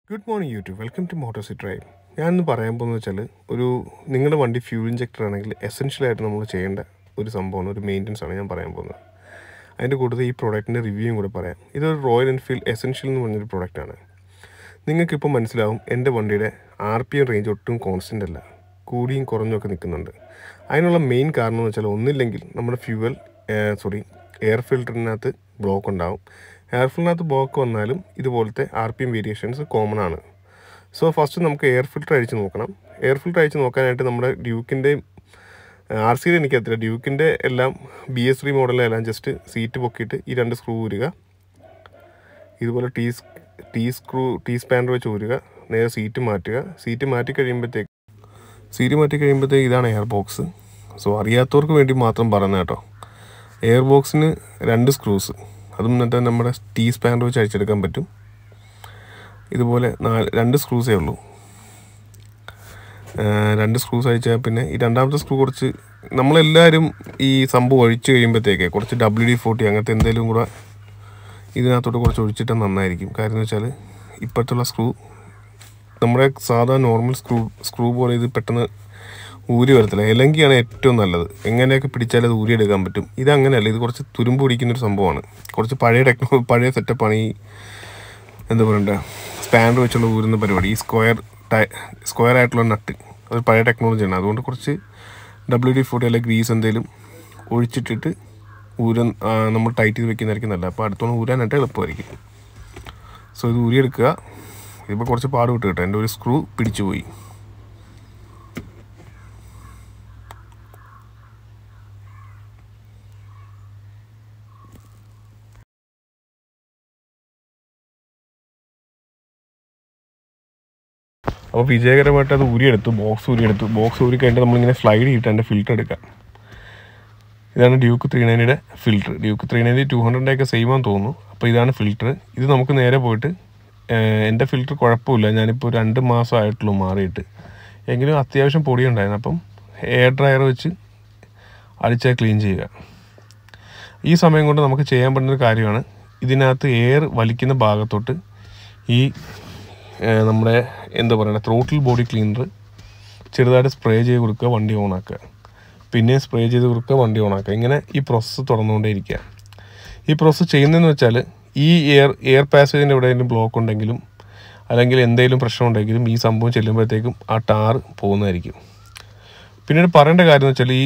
good morning YouTube welcome to മോട്ടോസി drive ഞാനിന്ന് പറയാൻ പോകുന്നത് വെച്ചാൽ ഒരു നിങ്ങളുടെ വണ്ടി ഫ്യൂൽ ഇഞ്ചക്ടർ ആണെങ്കിൽ എസെൻഷ്യലായിട്ട് നമ്മൾ ചെയ്യേണ്ട ഒരു സംഭവമാണ് ഒരു മെയിൻ്റനൻസ് ആണ് ഞാൻ പറയാൻ പോകുന്നത് അതിൻ്റെ കൂട്ടത്തിൽ ഈ പ്രോഡക്റ്റിൻ്റെ റിവ്യൂയും കൂടെ പറയാം ഇതൊരു റോയൽ എൻഫീൽഡ് എസെൻഷ്യൽ എന്ന് പറഞ്ഞൊരു പ്രോഡക്റ്റാണ് നിങ്ങൾക്കിപ്പോൾ മനസ്സിലാവും എൻ്റെ വണ്ടിയുടെ ആർ പി എം റേഞ്ച് ഒട്ടും കോൺസ്റ്റൻ്റ് അല്ല കൂടിയും കുറഞ്ഞൊക്കെ നിൽക്കുന്നുണ്ട് അതിനുള്ള മെയിൻ കാരണം എന്ന് വെച്ചാൽ ഒന്നില്ലെങ്കിൽ നമ്മുടെ ഫ്യൂവൽ സോറി എയർ ഫിൽറ്ററിനകത്ത് ബ്ലോക്ക് ഉണ്ടാവും എയർ ഫിൽറ്ററിനകത്ത് ബ്ലോക്ക് വന്നാലും ഇതുപോലത്തെ R P M variations common ആണ് സോ ഫസ്റ്റ് നമുക്ക് എയർ ഫിൽറ്റർ അഴിച്ച് നോക്കണം എയർ ഫിൽറ്റർ അഴിച്ച് നോക്കാനായിട്ട് നമ്മുടെ ഡ്യൂക്കിൻ്റെ ആർ സിയിൽ എനിക്കത്തില്ല ഡ്യൂക്കിൻ്റെ എല്ലാം ബി എസ് ത്രീ മോഡലെല്ലാം ജസ്റ്റ് സീറ്റ് പൊക്കിയിട്ട് ഈ രണ്ട് സ്ക്രൂ ഊരുക ഇതുപോലെ T T screw T spanner വെച്ച് ഊരുക നേരെ സീറ്റ് മാറ്റുക സീറ്റ് മാറ്റി കഴിയുമ്പോഴത്തേക്ക് സീറ്റ് മാറ്റി കഴിയുമ്പോഴത്തേക്ക് ഇതാണ് എയർ ബോക്സ് സോ അറിയാത്തവർക്ക് വേണ്ടി മാത്രം പറയുന്നത് കേട്ടോ എയർ ബോക്സിന് രണ്ട് സ്ക്രൂസ് അതും എന്നിട്ട് നമ്മുടെ ടീ സ്പാൻഡർ വെച്ച് അഴിച്ചെടുക്കാൻ പറ്റും ഇതുപോലെ നാല് രണ്ട് സ്ക്രൂസേ ഉള്ളൂ ആ, രണ്ട് സ്ക്രൂസ് അഴിച്ചാൽ പിന്നെ ഈ രണ്ടാമത്തെ സ്ക്രൂ കുറച്ച് നമ്മളെല്ലാവരും ഈ സംഭവം ഒഴിച്ച് കഴിയുമ്പോഴത്തേക്ക് കുറച്ച് ഡബ്ല്യു ഡി ഫോർട്ടി അങ്ങനത്തെ എന്തെങ്കിലും കൂടെ ഇതിനകത്തോട്ട് കുറച്ച് ഒഴിച്ചിട്ട് നന്നായിരിക്കും കാര്യം എന്ന് വെച്ചാൽ ഇപ്പോഴത്തുള്ള സ്ക്രൂ നമ്മുടെ സാധാ നോർമൽ സ്ക്രൂ സ്ക്രൂ പോലെ ഇത് പെട്ടെന്ന് ഊരി വരത്തില്ല എലങ്കിയാണ് ഏറ്റവും നല്ലത് എങ്ങനെയൊക്കെ പിടിച്ചാൽ അത് ഊരിയെടുക്കാൻ പറ്റും ഇത് അങ്ങനെയല്ല ഇത് കുറച്ച് തുരുമ്പ് പിടിക്കുന്നൊരു സംഭവമാണ് കുറച്ച് പഴയ ടെക്നോ പഴയ സെറ്റപ്പാണ് ഈ എന്താ പറയണ്ട സ്പാൻഡർ വെച്ചുള്ള ഊരുന്ന പരിപാടി ഈ സ്ക്വയർ ടൈ സ്ക്വയർ ആയിട്ടുള്ള നട്ട് അത് പഴയ ടെക്നോളജിയാണ് അതുകൊണ്ട് കുറച്ച് ഡബ്ല്യു ഡി ഫോർട്ടി അല്ലെങ്കിൽ ഗ്രീസ് എന്തെങ്കിലും ഒഴിച്ചിട്ടിട്ട് ഊരൻ ആ, നമ്മൾ ടൈറ്റ് ചെയ്ത് വെക്കുന്നതായിരിക്കും നല്ലത് അപ്പോൾ അടുത്തോളം ഊരാനായിട്ട് എളുപ്പമായിരിക്കും സോ ഇത് ഊരിയെടുക്കുക ഇതിപ്പോൾ കുറച്ച് പാട് വിട്ട് കേട്ടോ എൻ്റെ ഒരു സ്ക്രൂ പിടിച്ചു പോയി അപ്പോൾ വിജയകരമായിട്ട് അത് ഊരിയെടുത്തു ബോക്സ് ഊരിയെടുത്തു ബോക്സ് ഊരി കഴിഞ്ഞിട്ട് നമ്മളിങ്ങനെ സ്ലൈഡ് ചെയ്തിട്ട് അതിൻ്റെ ഫിൽറ്റർ എടുക്കാം ഇതാണ് ഡ്യൂക്ക് ത്രീ നയനിയുടെ filter Duke three ninety two ഹൺഡ്രഡിൻ്റെ ഒക്കെ സെയിം ആണെന്ന് തോന്നുന്നു അപ്പോൾ ഇതാണ് ഫിൽറ്റർ ഇത് നമുക്ക് നേരെ പോയിട്ട് ഏഹ്, എൻ്റെ ഫിൽറ്റർ കുഴപ്പമില്ല ഞാനിപ്പോൾ രണ്ട് മാസമായിട്ടുള്ളൂ മാറിയിട്ട് എങ്കിലും അത്യാവശ്യം പൊടി ഉണ്ടായിരുന്നു അപ്പം എയർ ഡ്രയർ വെച്ച് അടിച്ചാൽ ക്ലീൻ ചെയ്യുക ഈ സമയം കൊണ്ട് നമുക്ക് ചെയ്യാൻ പറ്റുന്ന ഒരു കാര്യമാണ് ഇതിനകത്ത് എയർ വലിക്കുന്ന ഭാഗത്തോട്ട് ഈ ഏഹ്, നമ്മുടെ എന്താ പറയുക ത്രോട്ടിൽ ബോഡി ക്ലീനർ ചെറുതായിട്ട് സ്പ്രേ ചെയ്ത് കൊടുക്കുക വണ്ടി ഓണാക്കുക പിന്നെ സ്പ്രേ ചെയ്ത് കൊടുക്കുക വണ്ടി ഓണാക്കുക ഇങ്ങനെ ഈ പ്രോസസ്സ് തുടർന്നുകൊണ്ടേ ഇരിക്കുക ഈ പ്രോസസ്സ് ചെയ്യുന്നതെന്ന് വെച്ചാൽ ഈ എയർ എയർ പാസേജിൻ്റെ എവിടെയെങ്കിലും ബ്ലോക്ക് ഉണ്ടെങ്കിലും അല്ലെങ്കിൽ എന്തെങ്കിലും പ്രശ്നം ഉണ്ടെങ്കിലും ഈ സംഭവം ചെല്ലുമ്പോഴത്തേക്കും ആ ടാർ പോകുന്നതായിരിക്കും പിന്നീട് പറയേണ്ട കാര്യം എന്ന് വെച്ചാൽ ഈ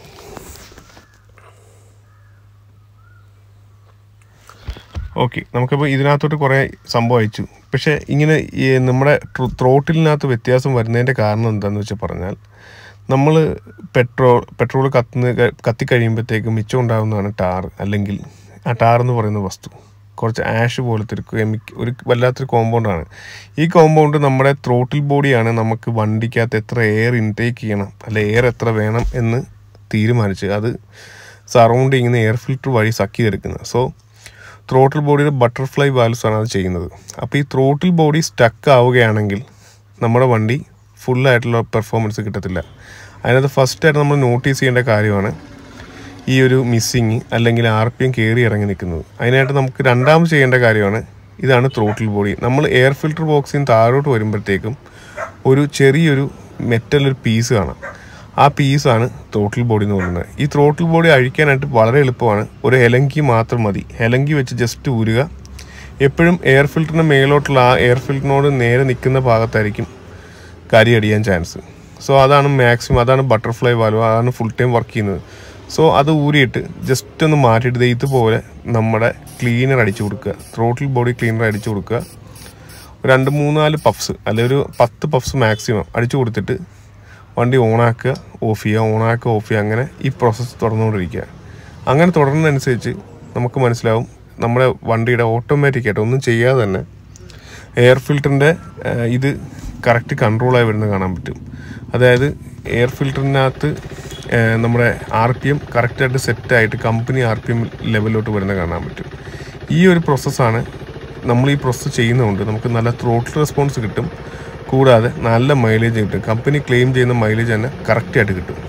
ഓക്കെ നമുക്കിപ്പോൾ ഇതിനകത്തോട്ട് കുറേ സംഭവം അയച്ചു പക്ഷേ ഇങ്ങനെ ഈ നമ്മുടെ ത്രോട്ടിലിനകത്ത് വ്യത്യാസം വരുന്നതിൻ്റെ കാരണം എന്താണെന്ന് വെച്ചാൽ പറഞ്ഞാൽ നമ്മൾ പെട്രോൾ പെട്രോൾ കത്തുന്ന കത്തിക്കഴിയുമ്പോഴത്തേക്കും മിച്ചം ഉണ്ടാകുന്നതാണ് ടാർ അല്ലെങ്കിൽ ആ ടാർ എന്ന് പറയുന്ന വസ്തു കുറച്ച് ആഷ് പോലത്തെ ഒരു കെമിക് ഒരു വല്ലാത്തൊരു കോമ്പൗണ്ടാണ് ഈ കോമ്പൗണ്ട് നമ്മുടെ ത്രോട്ടിൽ ബോഡിയാണ് നമുക്ക് വണ്ടിക്കകത്ത് എത്ര എയർ ഇൻടേക്ക് ചെയ്യണം അല്ലെ എയർ എത്ര വേണം എന്ന് തീരുമാനിച്ച് അത് സറൗണ്ട് ചെയ്യുന്ന എയർ ഫിൽറ്റർ വഴി സക്ക് ചെയ്തെടുക്കുന്നത് സോ ത്രോട്ടിൽ ബോഡിയുടെ ബട്ടർഫ്ലൈ വാൽവ്സ് ആണ് അത് ചെയ്യുന്നത് അപ്പോൾ ഈ ത്രോട്ടിൽ ബോഡി സ്റ്റക്ക് ആവുകയാണെങ്കിൽ നമ്മുടെ വണ്ടി ഫുള്ളായിട്ടുള്ള പെർഫോമൻസ് കിട്ടത്തില്ല അതിനകത്ത് ഫസ്റ്റായിട്ട് നമ്മൾ നോട്ടീസ് ചെയ്യേണ്ട കാര്യമാണ് ഈ ഒരു മിസ്സിങ് അല്ലെങ്കിൽ ആർ പി എം കയറി ഇറങ്ങി നിൽക്കുന്നത് അതിനായിട്ട് നമുക്ക് രണ്ടാമത് ചെയ്യേണ്ട കാര്യമാണ് ഇതാണ് ത്രോട്ടിൽ ബോഡി നമ്മൾ എയർ ഫിൽറ്റർ ബോക്സിൽ നിന്ന് താഴോട്ട് വരുമ്പോഴത്തേക്കും ഒരു ചെറിയൊരു മെറ്റൽ ഒരു പീസ് കാണാം ആ പീസാണ് ത്രോട്ടിൽ ബോഡി എന്ന് പറയുന്നത് ഈ ത്രോട്ടിൽ ബോഡി അഴിക്കാനായിട്ട് വളരെ എളുപ്പമാണ് ഒരു ഹെലങ്കി മാത്രം മതി ഹെലങ്കി വെച്ച് ജസ്റ്റ് ഊരുക എപ്പോഴും എയർ ഫിൽറ്ററിന് മേലോട്ടുള്ള ആ എയർ ഫിൽറ്ററിനോട് നേരെ നിൽക്കുന്ന ഭാഗത്തായിരിക്കും കരി അടിയാൻ ചാൻസ് സോ അതാണ് മാക്സിമം അതാണ് ബട്ടർഫ്ലൈ വാൽവ് അതാണ് ഫുൾ ടൈം വർക്ക് ചെയ്യുന്നത് സോ അത് ഊരിയിട്ട് ജസ്റ്റ് ഒന്ന് മാറ്റിയിട്ട് ദേ ഇതുപോലെ നമ്മുടെ ക്ലീനർ അടിച്ചു കൊടുക്കുക ത്രോട്ടിൽ ബോഡി ക്ലീനർ അടിച്ചു കൊടുക്കുക ഒരു രണ്ട് മൂന്നാല് പഫ്സ് അല്ലെങ്കിൽ ഒരു പത്ത് പഫ്സ് മാക്സിമം അടിച്ചു കൊടുത്തിട്ട് വണ്ടി ഓണാക്കുക ഓഫ് ചെയ്യുക ഓണാക്കുക ഓഫ് ചെയ്യുക അങ്ങനെ ഈ പ്രോസസ്സ് തുടർന്നുകൊണ്ടിരിക്കുക അങ്ങനെ തുടരുന്നതനുസരിച്ച് നമുക്ക് മനസ്സിലാവും നമ്മുടെ വണ്ടിയുടെ ഓട്ടോമാറ്റിക് ആയിട്ട് ഒന്നും ചെയ്യാതെ തന്നെ എയർ ഫിൽറ്ററിൻ്റെ ഇത് കറക്റ്റ് കൺട്രോളായി വരുന്നത് കാണാൻ പറ്റും അതായത് എയർ ഫിൽറ്ററിനകത്ത് ഏഹ്, നമ്മുടെ ആർ പി എം കറക്റ്റായിട്ട് സെറ്റായിട്ട് കമ്പനി ആർ പി എം ലെവലിലോട്ട് വരുന്നത് കാണാൻ പറ്റും ഈ ഒരു പ്രോസസ്സാണ് നമ്മൾ ഈ പ്രോസസ്സ് ചെയ്യുന്നതുകൊണ്ട് നമുക്ക് നല്ല ത്രോട്ടിൽ റെസ്പോൺസ് കിട്ടും കൂടാതെ നല്ല മൈലേജ് കിട്ടും കമ്പനി ക്ലെയിം ചെയ്യുന്ന മൈലേജ് തന്നെ കറക്റ്റായിട്ട് കിട്ടും